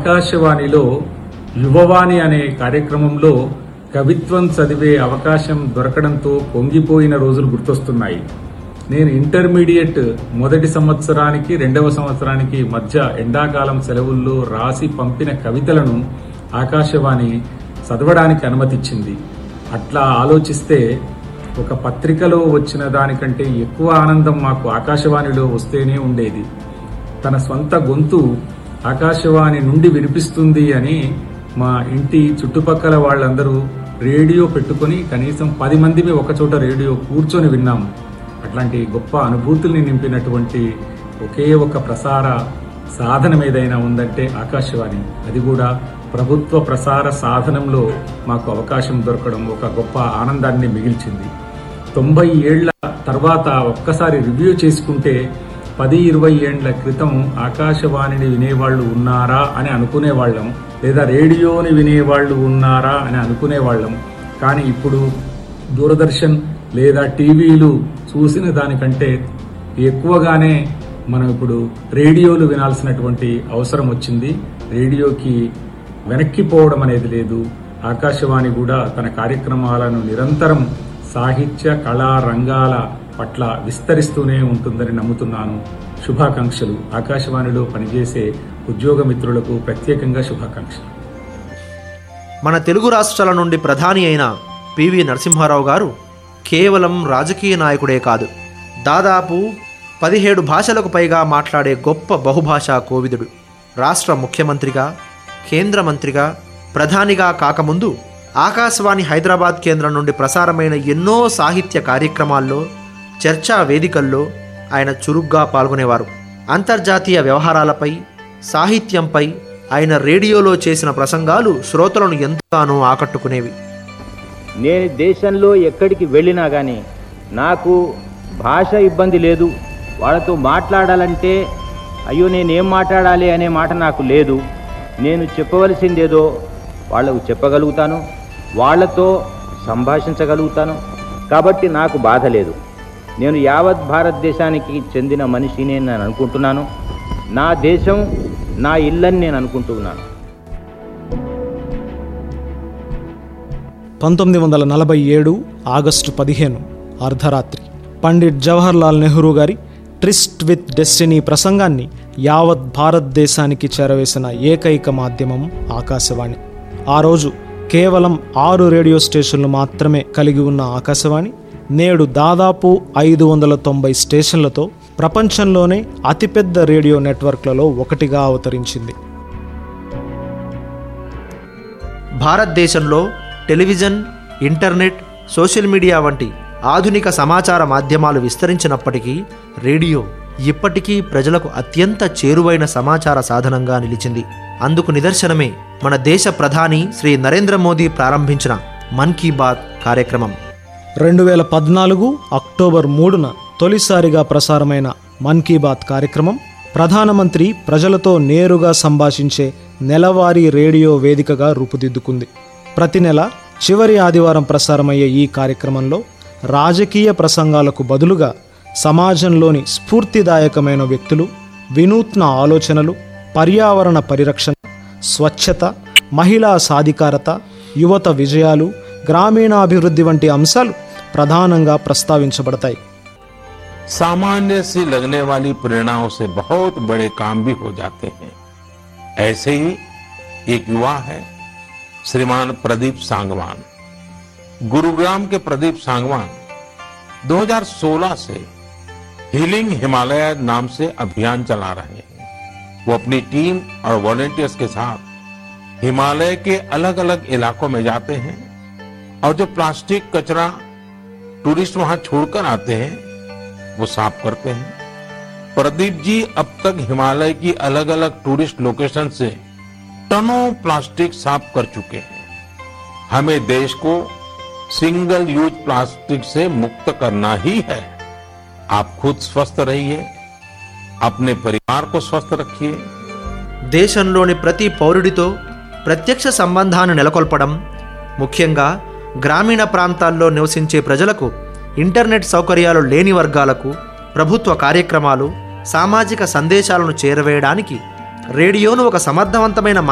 ఆకాశవాణిలో యువవాణి అనే కార్యక్రమంలో కవిత్వం చదివే అవకాశం దొరకడంతో పొంగిపోయిన రోజులు గుర్తొస్తున్నాయి నేను ఇంటర్మీడియట్ మొదటి సంవత్సరానికి రెండవ సంవత్సరానికి మధ్య ఎండాకాలం సెలవుల్లో రాసి పంపిన కవితలను ఆకాశవాణి చదవడానికి అనుమతిచ్చింది అట్లా ఆలోచిస్తే ఒక పత్రికలో వచ్చిన దానికంటే ఎక్కువ ఆనందం మాకు ఆకాశవాణిలో వస్తేనే ఉండేది తన స్వంత గొంతు ఆకాశవాణి నుండి వినిపిస్తుంది అని మా ఇంటి చుట్టుపక్కల వాళ్ళందరూ రేడియో పెట్టుకొని కనీసం పది మందిమి ఒకచోట రేడియో కూర్చొని విన్నాము అట్లాంటి గొప్ప అనుభూతుల్ని నింపినటువంటి ఒకే ఒక ప్రసార సాధనం ఏదైనా ఉందంటే ఆకాశవాణి అది కూడా ప్రభుత్వ ప్రసార సాధనంలో మాకు అవకాశం దొరకడం ఒక గొప్ప ఆనందాన్ని మిగిల్చింది తొంభై ఏళ్ల తర్వాత ఒక్కసారి రివ్యూ చేసుకుంటే పది ఇరవై ఏండ్ల క్రితం ఆకాశవాణిని వినేవాళ్ళు ఉన్నారా అని అనుకునేవాళ్ళం లేదా రేడియోని వినేవాళ్ళు ఉన్నారా అని అనుకునేవాళ్ళం కానీ ఇప్పుడు దూరదర్శన్ లేదా టీవీలు చూసిన దానికంటే ఎక్కువగానే మనం ఇప్పుడు రేడియోలు వినాల్సినటువంటి అవసరం వచ్చింది రేడియోకి వెనక్కిపోవడం అనేది లేదు ఆకాశవాణి కూడా తన కార్యక్రమాలను నిరంతరం సాహిత్య కళా రంగాల పట్ల విస్తరిస్తూనే ఉంటుందని నమ్ముతున్నాను శుభాకాంక్షలు ఆకాశవాణిలో పనిచేసే ఉద్యోగ మిత్రులకు ప్రత్యేకంగా శుభాకాంక్షలు మన తెలుగు రాష్ట్రాల నుండి ప్రధాని అయిన పివి నరసింహారావు గారు కేవలం రాజకీయ నాయకుడే కాదు దాదాపు పదిహేడు భాషలకు పైగా మాట్లాడే గొప్ప బహుభాషా కోవిదుడు రాష్ట్ర ముఖ్యమంత్రిగా కేంద్ర మంత్రిగా ప్రధానిగా కాకముందు ఆకాశవాణి హైదరాబాద్ కేంద్రం నుండి ప్రసారమైన ఎన్నో సాహిత్య కార్యక్రమాల్లో చర్చా వేదికల్లో ఆయన చురుగ్గా పాల్గొనేవారు అంతర్జాతీయ వ్యవహారాలపై సాహిత్యంపై ఆయన రేడియోలో చేసిన ప్రసంగాలు శ్రోతలను ఎంతగానో ఆకట్టుకునేవి నేను దేశంలో ఎక్కడికి వెళ్ళినా కానీ నాకు భాష ఇబ్బంది లేదు వాళ్ళతో మాట్లాడాలంటే అయ్యో నేనేం మాట్లాడాలి అనే మాట నాకు లేదు నేను చెప్పవలసిందేదో వాళ్ళకు చెప్పగలుగుతాను వాళ్ళతో సంభాషించగలుగుతాను కాబట్టి నాకు బాధ లేదు నేను యావత్ భారతదేశానికి చెందిన మనిషిని నేను అనుకుంటున్నాను నా దేశం నా ఇల్లని నేను అనుకుంటున్నాను పంతొమ్మిది వందల నలభై ఏడు ఆగస్టు పదిహేను అర్ధరాత్రి పండిట్ జవహర్లాల్ నెహ్రూ గారి ట్రిస్ట్ విత్ డెస్టినీ ప్రసంగాన్ని యావత్ భారతదేశానికి చేరవేసిన ఏకైక మాధ్యమం ఆకాశవాణి ఆ రోజు కేవలం ఆరు రేడియో స్టేషన్లు మాత్రమే కలిగి ఉన్న ఆకాశవాణి నేడు దాదాపు ఐదు వందల తొంభై స్టేషన్లతో ప్రపంచంలోనే అతిపెద్ద రేడియో నెట్వర్క్లలో ఒకటిగా అవతరించింది భారతదేశంలో టెలివిజన్ ఇంటర్నెట్ సోషల్ మీడియా వంటి ఆధునిక సమాచార మాధ్యమాలు విస్తరించినప్పటికీ రేడియో ఇప్పటికీ ప్రజలకు అత్యంత చేరువైన సమాచార సాధనంగా నిలిచింది అందుకు నిదర్శనమే మన దేశ ప్రధాని శ్రీ నరేంద్ర మోదీ ప్రారంభించిన మన్ కీ బాత్ కార్యక్రమం రెండు వేల పద్నాలుగు అక్టోబర్ మూడున తొలిసారిగా ప్రసారమైన మన్ కీ బాత్ కార్యక్రమం ప్రధానమంత్రి ప్రజలతో నేరుగా సంభాషించే నెలవారీ రేడియో వేదికగా రూపుదిద్దుకుంది ప్రతి నెల చివరి ఆదివారం ప్రసారమయ్యే ఈ కార్యక్రమంలో రాజకీయ ప్రసంగాలకు బదులుగా సమాజంలోని స్ఫూర్తిదాయకమైన వ్యక్తులు వినూత్న ఆలోచనలు పర్యావరణ పరిరక్షణ స్వచ్ఛత మహిళా సాధికారత యువత విజయాలు గ్రామీణాభివృద్ధి వంటి అంశాలు ప్రధానంగా ప్రస్తావించబడతాయి सामान्य सी लगने वाली प्रेरणाओं से बहुत बड़े काम भी हो जाते हैं ऐसे ही एक युवा है श्रीमान प्रदीप सांगवान गुरुग्राम के प्रदीप सांगवान 2016 से हीलिंग हिमालय नाम से अभियान चला रहे हैं वो अपनी टीम और वॉलेंटियर्स के साथ हिमालय के अलग अलग इलाकों में जाते हैं और जो प्लास्टिक कचरा टूरिस्ट वहां छोड़कर आते हैं वो साफ करते हैं प्रदीप जी अब तक हिमालय की अलग अलग टूरिस्ट लोकेशन से टनों प्लास्टिक साफ कर चुके हैं हमें देश को सिंगल यूज प्लास्टिक से मुक्त करना ही है आप खुद स्वस्थ रहिए अपने परिवार को स्वस्थ रखिए దేశంలోని ప్రతి పౌరుడితో ప్రత్యక్ష సంబంధాన్ని నెలకొల్పడం ముఖ్యంగా గ్రామీణ ప్రాంతాల్లో నివసించే ప్రజలకు ఇంటర్నెట్ సౌకర్యాలు లేని వర్గాలకు ప్రభుత్వ కార్యక్రమాలు సామాజిక సందేశాలను చేరవేయడానికి రేడియోను ఒక సమర్థవంతమైన